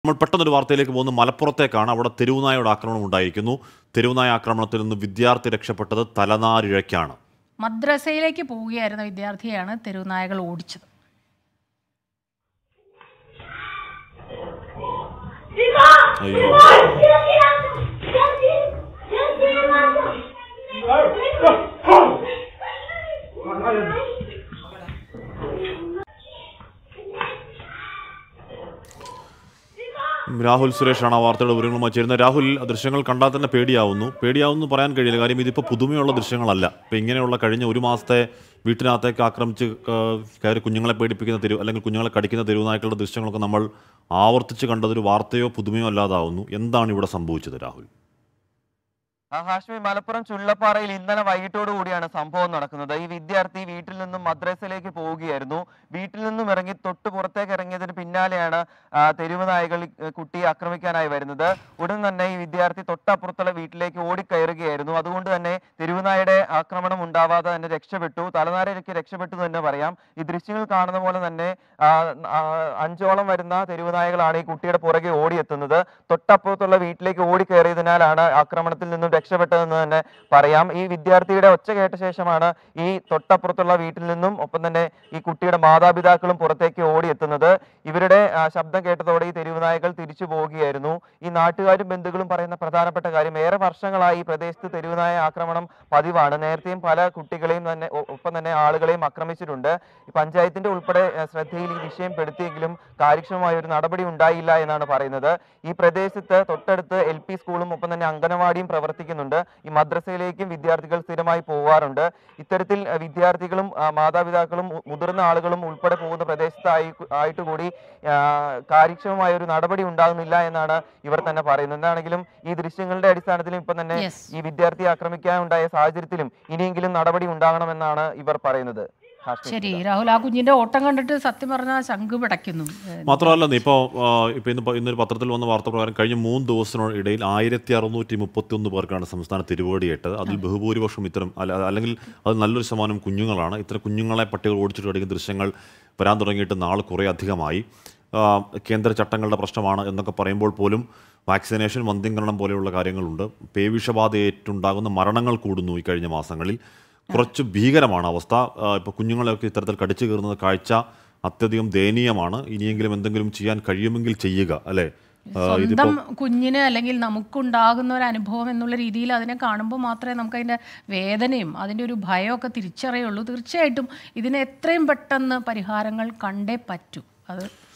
നമ്മൾ പെട്ടെന്നൊരു വാർത്തയിലേക്ക് പോകുന്നു മലപ്പുറത്തേക്കാണ് അവിടെ തെരുവുനായയുടെ ആക്രമണം ഉണ്ടായിരിക്കുന്നു തെരുവുനായ ആക്രമണത്തിൽ നിന്ന് വിദ്യാർത്ഥി രക്ഷപ്പെട്ടത് തലനാരിഴയ്ക്കാണ് മദ്രസയിലേക്ക് പോവുകയായിരുന്ന വിദ്യാർത്ഥിയെയാണ് തെരുവുനായകൾ ഓടിച്ചത് അയ്യോ രാഹുൽ സുരേഷാണ് ആ വാർത്തയുടെ വിവരങ്ങളുമായി ചേരുന്നത് രാഹുൽ ആ ദൃശ്യങ്ങൾ കണ്ടാൽ തന്നെ പേടിയാവുന്നു പേടിയാവുന്നു പറയാൻ കഴിയില്ല കാര്യം ഇതിപ്പോൾ പുതുമയുള്ള ദൃശ്യങ്ങളല്ല ഇപ്പം ഇങ്ങനെയുള്ള കഴിഞ്ഞ ഒരു മാസത്തെ വീട്ടിനകത്തേക്ക് ആക്രമിച്ച് ആ, കയറി കുഞ്ഞുങ്ങളെ പേടിപ്പിക്കുന്ന തെരുവ് അല്ലെങ്കിൽ കുഞ്ഞുങ്ങളെ കടിക്കുന്ന തെരുവുനായ്ക്കളുടെ ദൃശ്യങ്ങളൊക്കെ നമ്മൾ ആവർത്തിച്ച് കണ്ടതൊരു വാർത്തയോ പുതുമയോ അല്ലാതാവുന്നു എന്താണ് ഇവിടെ സംഭവിച്ചത് രാഹുൽ ആ, ഹാഷ്മി മലപ്പുറം ചുള്ളപ്പാറയിൽ ഇന്നലെ വൈകിട്ടോടു കൂടിയാണ് സംഭവം നടക്കുന്നത് ഈ വിദ്യാർത്ഥി വീട്ടിൽ നിന്നും മദ്രസയിലേക്ക് പോവുകയായിരുന്നു വീട്ടിൽ നിന്നും ഇറങ്ങി തൊട്ട് പുറത്തേക്ക് ഇറങ്ങിയതിന് പിന്നാലെയാണ് ആ, തെരുവ് നായകൾ ഈ, ഏ, കുട്ടിയെ ആക്രമിക്കാനായി വരുന്നത് ഉടൻ തന്നെ ഈ വിദ്യാർത്ഥി തൊട്ടപ്പുറത്തുള്ള വീട്ടിലേക്ക് ഓടിക്കയറുകയായിരുന്നു അതുകൊണ്ട് തന്നെ തെരുവ് നായയുടെ ആക്രമണം ഉണ്ടാവാതെ തന്നെ രക്ഷപ്പെട്ടു തലനാരയ്ക്ക് രക്ഷപ്പെട്ടു എന്ന് തന്നെ പറയാം ഈ ദൃശ്യങ്ങൾ കാണുന്ന പോലെ തന്നെ ആ, ആ, അഞ്ചോളം വരുന്ന തെരുവ് നായകളാണ് ഈ കുട്ടിയുടെ പുറകെ ഓടിയെത്തുന്നത് തൊട്ടപ്പുറത്തുള്ള വീട്ടിലേക്ക് ഓടിക്കയറിയതിനാലാണ് ആക്രമണത്തിൽ നിന്നും രക്ഷപ്പെട്ടതെന്ന് തന്നെ പറയാം ഈ വിദ്യാർത്ഥിയുടെ ഒച്ച കേട്ട ശേഷമാണ് ഈ തൊട്ടപ്പുറത്തുള്ള വീട്ടിൽ നിന്നും ഒപ്പം തന്നെ ഈ കുട്ടിയുടെ മാതാപിതാക്കളും പുറത്തേക്ക് ഓടിയെത്തുന്നത് ഇവരുടെ ആ, ശബ്ദം കേട്ടതോടെ ഈ തെരുവ് നായകൾ തിരിച്ചു പോവുകയായിരുന്നു ഈ നാട്ടുകാരും ബന്ധുക്കളും പറയുന്ന പ്രധാനപ്പെട്ട കാര്യം ഏറെ വർഷങ്ങളായി ഈ പ്രദേശത്ത് തെരുവ് നായ ആക്രമണം പതിവാണ് നേരത്തെയും പല കുട്ടികളെയും തന്നെ ഒ- ഒപ്പം തന്നെ ആളുകളെയും ആക്രമിച്ചിട്ടുണ്ട് ഈ പഞ്ചായത്തിന്റെ ഉൾപ്പെടെ ആ, ശ്രദ്ധയിൽ ഈ വിഷയം പെടുത്തിയെങ്കിലും കാര്യക്ഷമമായ ഒരു നടപടി ഉണ്ടായില്ല എന്നാണ് പറയുന്നത് ഈ പ്രദേശത്ത് തൊട്ടടുത്ത് എൽ പി സ്കൂളും ഒപ്പം തന്നെ അംഗനവാടിയും പ്രവർത്തിക്കുന്നുണ്ട് ഈ മദ്രസയിലേക്കും വിദ്യാർത്ഥികൾ സ്ഥിരമായി പോവാറുണ്ട് ഇത്തരത്തിൽ ആ, വിദ്യാർത്ഥികളും ആ, മാതാപിതാക്കളും മു- മുതിർന്ന ആളുകളും ഉൾപ്പെടെ പോകുന്ന പ്രദേശത്തായി ആയിട്ട് കൂടി ആ, കാര്യക്ഷമമായ ഒരു നടപടി ഉണ്ടാകുന്നില്ല എന്നാണ് ഇവർ തന്നെ പറയുന്നത് എന്താണെങ്കിലും ഈ ദൃശ്യങ്ങളുടെ അടിസ്ഥാനത്തിലും ഇപ്പം തന്നെ Yes. ഈ വിദ്യാർത്ഥി ആക്രമിക്കാനുണ്ടായ സാഹചര്യത്തിലും ഇനിയെങ്കിലും നടപടി ഉണ്ടാകണമെന്നാണ് ഇവർ പറയുന്നത് ഹാഷ്മി ശരി സുധ. രാഹുൽ ആ കുഞ്ഞിന്റെ ഓട്ടം കണ്ടിട്ട് സത്യം പറഞ്ഞാൽ ശംഖ് പിടയ്ക്കുന്നു ഏ, മാത്രമല്ല ഇപ്പോൾ ഇപ്പോൾ ഇന്ന് പ- ഇന്നൊരു പത്രത്തിൽ വന്ന വാർത്ത പ്രകാരം കഴിഞ്ഞ മൂന്ന് ദിവസത്തിനിടയിൽ ആയിരത്തി അറുന്നൂറ്റി മുപ്പത്തി ഒന്ന് പേർക്കാണ് സംസ്ഥാന തിരുവോടിയേറ്റത് അതിൽ ബഹുഭൂരിപക്ഷം ഇത്തരം അല്ല അല്ലെങ്കിൽ അത് നല്ലൊരു ശതമാനം കുഞ്ഞുങ്ങളാണ് ഇത്തരം കുഞ്ഞുങ്ങളെ പട്ടികൾ ഓടിച്ചിട്ട് അടിക്കുന്ന ദൃശ്യങ്ങൾ വരാൻ തുടങ്ങിയിട്ട് നാൾ കുറേ അധികമായി ആ, കേന്ദ്ര ചട്ടങ്ങളുടെ പ്രശ്നമാണ് എന്നൊക്കെ പറയുമ്പോൾ പോലും വാക്സിനേഷൻ വന്ധ്യംകരണം പോലെയുള്ള കാര്യങ്ങളുണ്ട് പേവിഷബാധ ഏറ്റുണ്ടാകുന്ന മരണങ്ങൾ കൂടുന്നു ഈ കഴിഞ്ഞ മാസങ്ങളിൽ കുറച്ച് ഭീകരമാണ് അവസ്ഥ ഇപ്പോൾ കുഞ്ഞുങ്ങളെയൊക്കെ ഇത്തരത്തിൽ കടിച്ചു കയറുന്നത് കാഴ്ച അത്യധികം ദയനീയമാണ് ഇനിയെങ്കിലും എന്തെങ്കിലും ചെയ്യാൻ കഴിയുമെങ്കിൽ ചെയ്യുക അല്ലേ ആ, ഇതിപ്പോ സ്വന്തം കുഞ്ഞിന് അല്ലെങ്കിൽ നമുക്കുണ്ടാകുന്ന ഒരു അനുഭവം എന്നുള്ള രീതിയിൽ അതിനെ കാണുമ്പോൾ മാത്രമേ നമുക്ക് അതിൻ്റെ വേദനയും അതിൻ്റെ ഒരു ഭയമൊക്കെ തിരിച്ചറിയുള്ളൂ തീർച്ചയായിട്ടും ഇതിന് എത്രയും പെട്ടെന്ന് പരിഹാരങ്ങൾ കണ്ടേ പറ്റൂ അത്